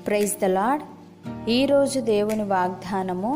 praise the lord ఈరోజు దేవుని వాగ్దానము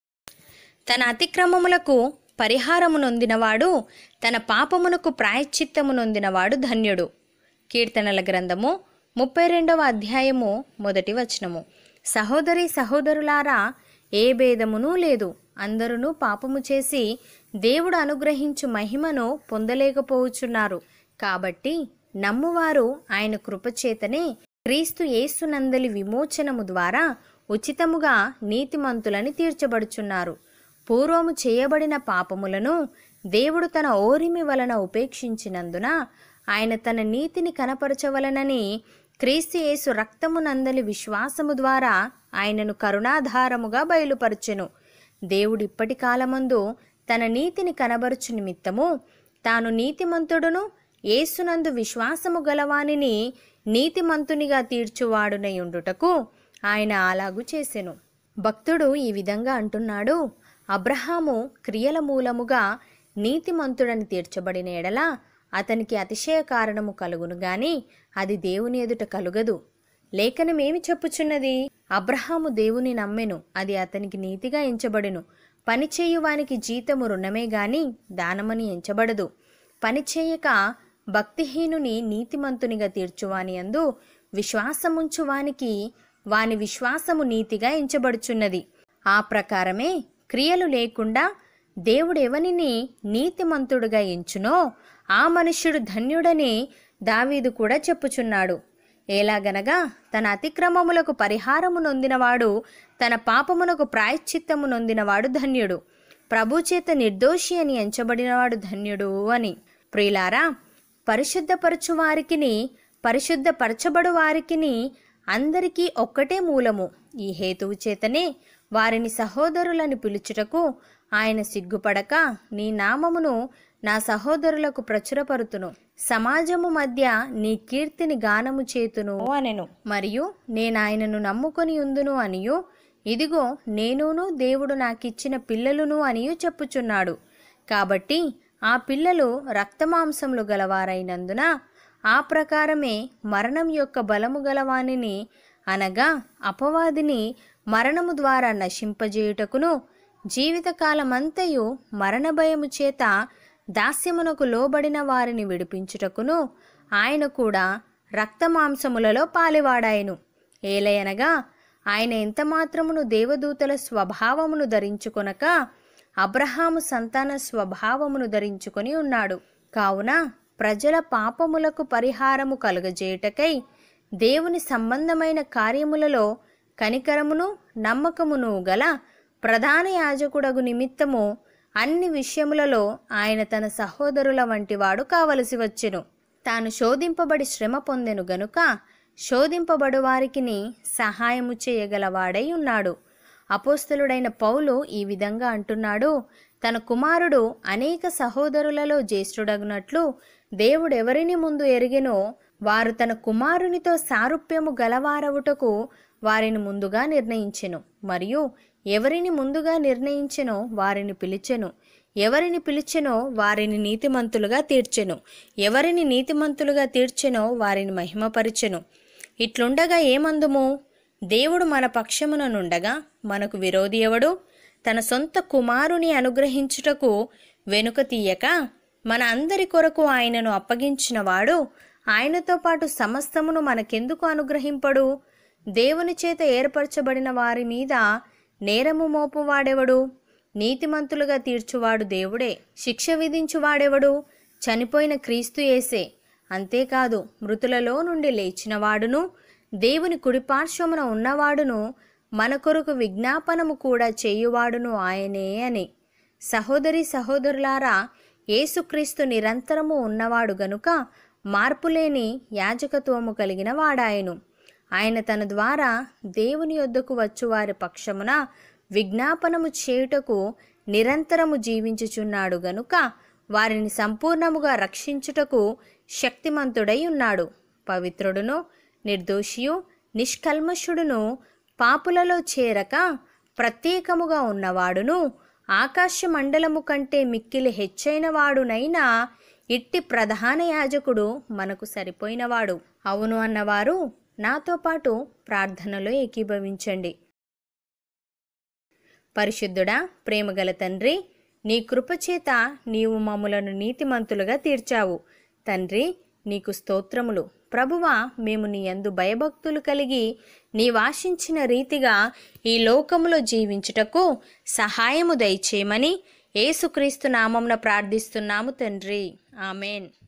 తన అతిక్రమములకు పరిహారము నొందినవాడు తన పాపమునకు ప్రాయశ్చిత్తము నొందినవాడు ధన్యుడు కీర్తనల గ్రంథము ముప్పై రెండవ అధ్యాయము మొదటి వచనము సహోదరి సహోదరులారా ఏ భేదమునూ లేదు అందరూ పాపము చేసి దేవుడు అనుగ్రహించు మహిమను పొందలేకపోవచ్చున్నారు కాబట్టి నమ్మువారు ఆయన కృపచేతనే క్రీస్తు యేసునందలి విమోచనము ద్వారా ఉచితముగా నీతిమంతులని తీర్చబడుచున్నారు పూర్వము చేయబడిన పాపములను దేవుడు తన ఓరిమి వలన ఉపేక్షించినందున ఆయన తన నీతిని కనపరచవలనని క్రీస్తు యేసు రక్తమునందలి విశ్వాసము ద్వారా ఆయనను కరుణాధారముగా బయలుపరచెను దేవుడిప్పటి కాలమందు తన నీతిని కనబరుచు నిమిత్తము తాను నీతిమంతుడును యేసునందు విశ్వాసము గలవానిని నీతిమంతునిగా తీర్చువాడునై ఉండుటకు ఆయన అలాగు చేసెను భక్తుడు ఈ విధంగా అంటున్నాడు అబ్రహాము క్రియల మూలముగా నీతిమంతుడని తీర్చబడిన ఎడల అతనికి అతిశయ కారణము కలుగును గాని అది దేవుని ఎదుట కలుగదు లేఖనమేమి చెప్పుచున్నది అబ్రహాము దేవుని నమ్మెను అది అతనికి నీతిగా ఎంచబడెను పనిచేయువానికి జీతము రుణమే గాని దానమని ఎంచబడదు పనిచేయక భక్తిహీనుని నీతిమంతునిగా తీర్చువాని అందు విశ్వాసముంచువానికి వాని విశ్వాసము నీతిగా ఎంచబడుచున్నది ఆ ప్రకారమే క్రియలు లేకుండా దేవుడెవనిని నీతిమంతుడుగా ఎంచునో ఆ మనుష్యుడు ధన్యుడని దావీదు కూడా చెప్పుచున్నాడు ఎలాగనగా తన అతిక్రమములకు పరిహారము నొందినవాడు తన పాపమునకు ప్రాయశ్చిత్తము నొందినవాడు ధన్యుడు ప్రభు చేత నిర్దోషి అని ఎంచబడినవాడు ధన్యుడు అని ప్రియులారా పరిశుద్ధపరచు వారికిని పరిశుద్ధపరచబడు వారికిని అందరికీ ఒక్కటే మూలము ఈ హేతువు చేతనే వారిని సహోదరులని పిలుచుటకు ఆయన సిగ్గుపడక నీ నామమును నా సహోదరులకు ప్రచురపరుతును సమాజము మధ్య నీ కీర్తిని గానము చేతును అనెను మరియు నేనాయనను నమ్ముకొని ఉందును అనియు ఇదిగో నేనును దేవుడు నాకిచ్చిన పిల్లలును అనియు చెప్పుచున్నాడు కాబట్టి ఆ పిల్లలు రక్తమాంసములు గలవారైనందున ఆ ప్రకారమే మరణం యొక్క బలము గలవానిని అనగా అపవాదిని మరణము ద్వారా నశింపజేయుటకును జీవితకాలమంతయు మరణ భయము చేత దాస్యమునకు లోబడిన వారిని విడిపించుటకును ఆయన కూడా రక్తమాంసములలో పాలివాడాయను ఏలయనగా ఆయన ఎంతమాత్రమును దేవదూతల స్వభావమును ధరించుకొనక అబ్రహాము సంతాన స్వభావమును ధరించుకొని ఉన్నాడు కావున ప్రజల పాపములకు పరిహారము కలుగజేయుటకై దేవుని సంబంధమైన కార్యములలో కనికరమును నమ్మకమును గల ప్రధాన యాజకుడగు నిమిత్తము అన్ని విషయములలో ఆయన తన సహోదరుల వంటివాడు కావలసి వచ్చెను తాను శోధింపబడి శ్రమ పొందెను గనుక శోధింపబడు వారికిని సహాయము చేయగలవాడై ఉన్నాడు అపోస్తలుడైన పౌలు ఈ విధంగా అంటున్నాడు తన కుమారుడు అనేక సహోదరులలో జ్యేష్ఠుడగునట్లు దేవుడెవరిని ముందు ఎరిగెనో వారు తన కుమారునితో సారూప్యము గలవారవుటకు వారిని ముందుగా నిర్ణయించెను మరియు ఎవరిని ముందుగా నిర్ణయించెనో వారిని పిలిచెను ఎవరిని పిలిచెనో వారిని నీతిమంతులుగా తీర్చెను ఎవరిని నీతిమంతులుగా తీర్చెనో వారిని మహిమపరిచెను ఇట్లుండగా ఏమందుము దేవుడు మన పక్షమున నుండగా మనకు విరోధి ఎవడు తన సొంత కుమారుని అనుగ్రహించుటకు వెనుక తీయక మన అందరి కొరకు ఆయనను అప్పగించినవాడు ఆయనతో పాటు సమస్తమును మనకెందుకు అనుగ్రహింపడు దేవుని చేత ఏర్పరచబడిన వారి మీద నేరము మోపువాడెవడు నీతిమంతులుగా తీర్చువాడు దేవుడే శిక్ష విధించువాడెవడు చనిపోయిన క్రీస్తు యేసే అంతేకాదు మృతులలో నుండి లేచినవాడును దేవుని కుడిపార్శ్వమున ఉన్నవాడును మన కొరకు విజ్ఞాపనము కూడా చేయువాడును ఆయనే అని సహోదరి సహోదరులారా యేసుక్రీస్తు నిరంతరము ఉన్నవాడు గనుక మార్పులేని యాజకత్వము కలిగిన వాడాయను ఆయన తన ద్వారా దేవుని యొద్దకు వచ్చువారి పక్షమున విజ్ఞాపనము చేయుటకు నిరంతరము జీవించుచున్నాడు గనుక వారిని సంపూర్ణముగా రక్షించుటకు శక్తిమంతుడై ఉన్నాడు పవిత్రుడును నిర్దోషియు నిష్కల్మషుడును పాపులలో చేరక ప్రత్యేకముగా ఉన్నవాడును ఆకాశ మండలము కంటే మిక్కిలి హెచ్చైన వాడునైనా ఇట్టి ప్రధాన యాజకుడు మనకు సరిపోయినవాడు అవును అన్నవారు నాతో పాటు ప్రార్థనలో ఏకీభవించండి పరిశుద్ధుడా ప్రేమగల తండ్రి నీ కృపచేత నీవు మమ్ములను నీతిమంతులుగా తీర్చావు తండ్రి నీకు స్తోత్రములు ప్రభువా మేము నీ యందు భయభక్తులు కలిగి నీవాశించిన రీతిగా ఈ లోకములో జీవించుటకు సహాయము దయచేయమని యేసుక్రీస్తు నామమున ప్రార్థిస్తున్నాము తండ్రి ఆమెన్